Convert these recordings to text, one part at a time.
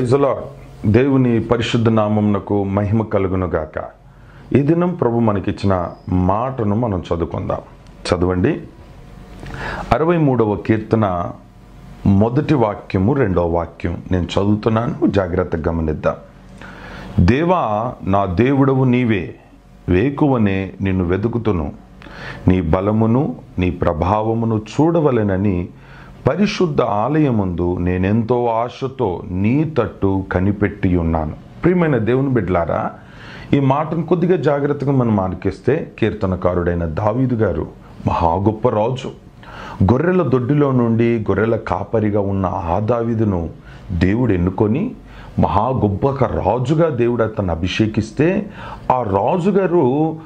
ప్రైజలా దేవుని పరిశుద్ధ నామమునకు మహిమ కలుగునుగాక ఈ దినం ప్రభు మనకిచ్చిన మాటను మనం చదువుకుందాం చదవండి అరవై మూడవ కీర్తన మొదటి వాక్యము రెండవ వాక్యం నేను చదువుతున్నాను జాగ్రత్తగా గమనిద్దాం దేవా నా దేవుడవు నీవే వేకువనే నిన్ను వెతుకుతును నీ బలమును నీ ప్రభావమును చూడవలెనని పరిశుద్ధ ఆలయముందు నేనెంతో ఆశతో నీ తట్టు కనిపెట్టి ఉన్నాను ప్రియమైన దేవుని బిడ్లారా ఈ మాటను కొద్దిగా జాగ్రత్తగా మనం ఆలకిస్తే కీర్తనకారుడైన దావీదు గారు మహా గొప్ప రాజు గొర్రెల దొడ్డిలో నుండి గొర్రెల కాపరిగా ఉన్న ఆ దావీదును దేవుడు ఎన్నుకొని మహా గొప్పక రాజుగా దేవుడు అతను అభిషేకిస్తే ఆ రాజుగారు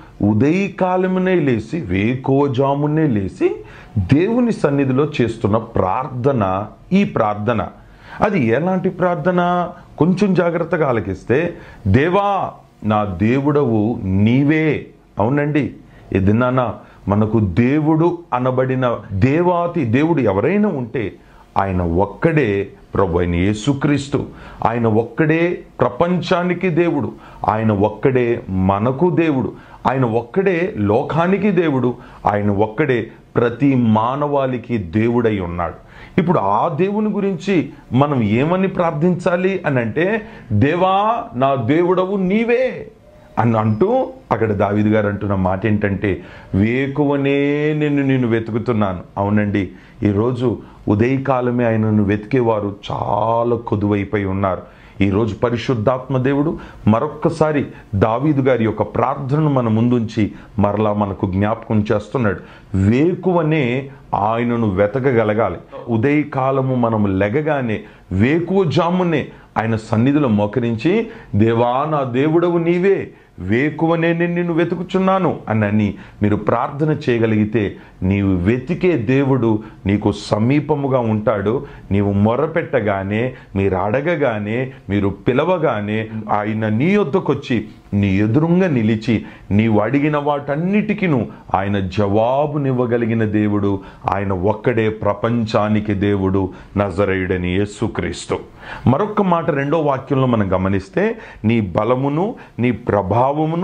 ఉదయకాలమునే లేచి వేకోజామునే లేచి దేవుని సన్నిధిలో చేస్తున్న ప్రార్థన ఈ ప్రార్థన అది ఎలాంటి ప్రార్థన కొంచెం జాగ్రత్తగా ఆలకిస్తే దేవా నా దేవుడవు నీవే అవునండి ఇది నాన్న మనకు దేవుడు అనబడిన దేవాతి దేవుడు ఎవరైనా ఉంటే ఆయన ఒక్కడే ప్రభు అయిన యేసుక్రీస్తు ఆయన ఒక్కడే ప్రపంచానికి దేవుడు ఆయన ఒక్కడే మనకు దేవుడు ఆయన ఒక్కడే లోకానికి దేవుడు ఆయన ఒక్కడే ప్రతి మానవాళికి దేవుడై ఉన్నాడు ఇప్పుడు ఆ దేవుని గురించి మనం ఏమని ప్రార్థించాలి అని అంటే దేవా నా దేవుడవు నీవే అని అంటూ అక్కడ దావిది గారు అంటున్న మాట ఏంటంటే వేకువనే నిన్ను నేను వెతుకుతున్నాను అవునండి ఈరోజు ఉదయకాలమే ఆయనను వెతికేవారు చాలా కొదువైపోయి ఉన్నారు ఈరోజు పరిశుద్ధాత్మ దేవుడు మరొక్కసారి దావీదు గారి యొక్క ప్రార్థనను మన ముందుంచి మరలా మనకు జ్ఞాపకం చేస్తున్నాడు వేకువనే ఆయనను వెతకగలగాలి ఉదయకాలము మనము లెగగానే వేకువ జామునే ఆయన సన్నిధిలో మోకరించి దేవా నా దేవుడవు నీవే వేకువనే నేను నిన్ను వెతుకుచున్నాను అని మీరు ప్రార్థన చేయగలిగితే నీవు వెతికే దేవుడు నీకు సమీపముగా ఉంటాడు నీవు మొరపెట్టగానే మీరు అడగగానే మీరు పిలవగానే ఆయన నీ యొద్దకొచ్చి నీ ఎదురుంగా నిలిచి నీవు అడిగిన వాటన్నిటికీను ఆయన జవాబునివ్వగలిగిన దేవుడు ఆయన ఒక్కడే ప్రపంచానికి దేవుడు నజరేయుడని యేసుక్రీస్తు మరొక మాట రెండో వాక్యంలో మనం గమనిస్తే నీ బలమును నీ ప్రభావమును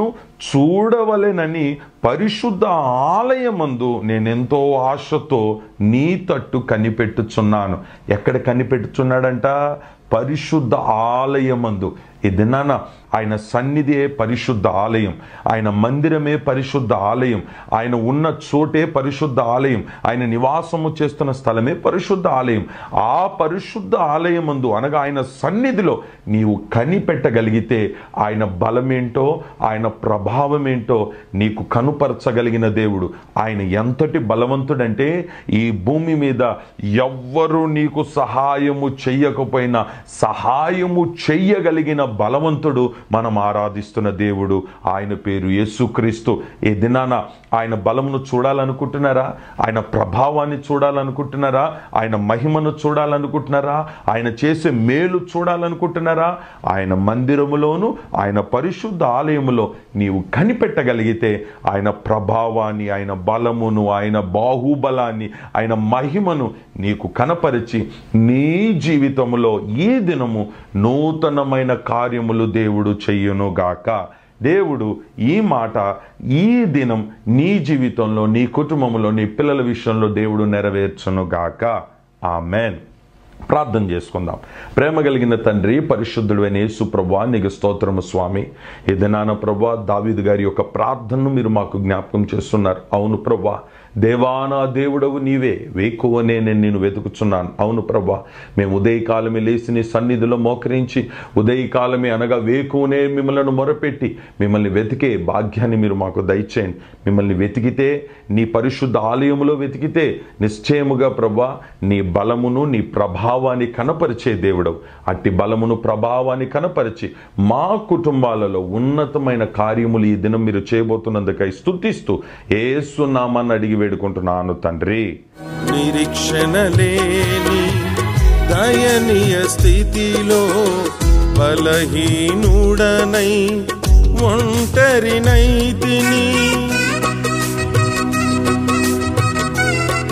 చూడవలెనని పరిశుద్ధ ఆలయమందు నేనెంతో ఆశతో నీ తట్టు కనిపెట్టుచున్నాను ఎక్కడ కనిపెట్టుచున్నాడంట పరిశుద్ధ ఆలయమందు ఇది నాన్న ఆయన సన్నిధియే పరిశుద్ధ ఆలయం ఆయన మందిరమే పరిశుద్ధ ఆలయం ఆయన ఉన్న చోటే పరిశుద్ధ ఆలయం ఆయన నివాసము చేస్తున్న స్థలమే పరిశుద్ధ ఆలయం ఆ పరిశుద్ధ ఆలయమందు అనగా ఆయన సన్నిధిలో నీవు కనిపెట్టగలిగితే ఆయన బలమేంటో ఆయన ప్రభావం ఏంటో నీకు కనుపరచగలిగిన దేవుడు ఆయన ఎంతటి బలవంతుడంటే ఈ భూమి మీద ఎవ్వరు నీకు సహాయము చెయ్యకపోయినా సహాయము చెయ్యగలిగిన బలవంతుడు మనం ఆరాధిస్తున్న దేవుడు ఆయన పేరు యేసుక్రీస్తు ఈ దినాన ఆయన బలమును చూడాలనుకుంటున్నారా ఆయన ప్రభావాన్ని చూడాలనుకుంటున్నారా ఆయన మహిమను చూడాలనుకుంటున్నారా ఆయన చేసే మేలు చూడాలనుకుంటున్నారా ఆయన మందిరములోను ఆయన పరిశుద్ధ ఆలయములో నీవు కనిపెట్టగలిగితే ఆయన ప్రభావాన్ని ఆయన బలమును ఆయన బాహుబలాన్ని ఆయన మహిమను నీకు కనపరిచి నీ జీవితంలో ఈ దినము నూతనమైన కార్యములు దేవుడు చెయ్యునుగాక దేవుడు ఈ మాట ఈ దినం నీ జీవితంలో నీ కుటుంబంలో నీ పిల్లల విషయంలో దేవుడు నెరవేర్చునుగాక ఆమెన్ ప్రార్థన చేసుకుందాం ప్రేమ కలిగిన తండ్రి పరిశుద్ధుడు అయిన యేసు ప్రభా నీకు స్తోత్రము స్వామి ఇది నాన్న ప్రభా దావీదు గారి యొక్క ప్రార్థనను మీరు మాకు జ్ఞాపకం చేస్తున్నారు అవును ప్రభా దేవానా దేవుడవు నీవే వేకువనే నేను నేను వెతుకుచున్నాను అవును ప్రభా మేము ఉదయకాలమే లేచి నీ సన్నిధిలో మోకరించి ఉదయకాలమే అనగా వేకువనే మిమ్మల్ని మొరపెట్టి మిమ్మల్ని వెతికే భాగ్యాన్ని మీరు మాకు దయచేయండి మిమ్మల్ని వెతికితే నీ పరిశుద్ధ ఆలయములో వెతికితే నిశ్చయముగా ప్రభా నీ బలమును నీ ప్రభావాన్ని కనపరిచే దేవుడవు అట్టి బలమును ప్రభావాన్ని కనపరిచి మా కుటుంబాలలో ఉన్నతమైన కార్యములు ఈ దినం మీరు చేయబోతున్నందుకై స్తుతిస్తూ ఏసునామాన్ని అడిగి వేడుకుంటున్నాను తండ్రి నిరీక్షణ లేని దయనీయ స్థితిలో బలహీనుడనై ఒంటరినై తిని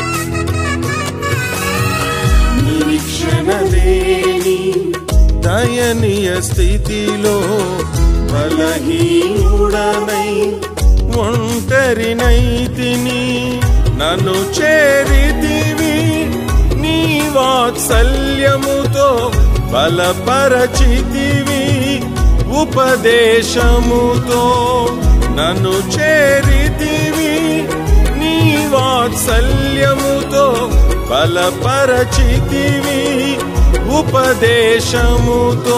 నిరీక్షణ లేని దయ దయనీయ స్థితిలో బలహీనుడనై ఒంటరినైతిని నన్ను చేరితివి నీ వాత్సల్యముతో బలపరచితివి ఉపదేశముతో నన్ను చేరితివి నీ వాత్సల్యముతో బలపరచితివి ఉపదేశముతో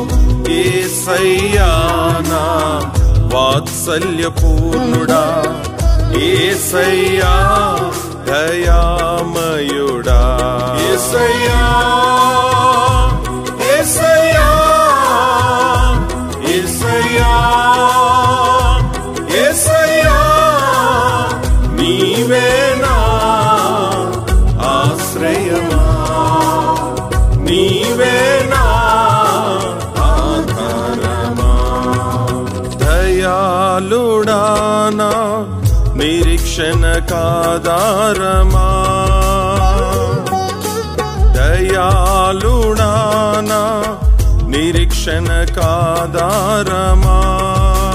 ఏసయ్యానా వాత్సల్యపూర్ణుడా ఏసయ్యా దయామయుడా ఏసయ్యా ఏసయ్యా ఏసయ్యా ఏసయ్యా నీవేనా ఆశ్రయమా నీవేనా ఆధారమా దయాళుడానా నిరీక్షణ కాదారమా దయాళుడానా నిరీక్షణ కాదారమా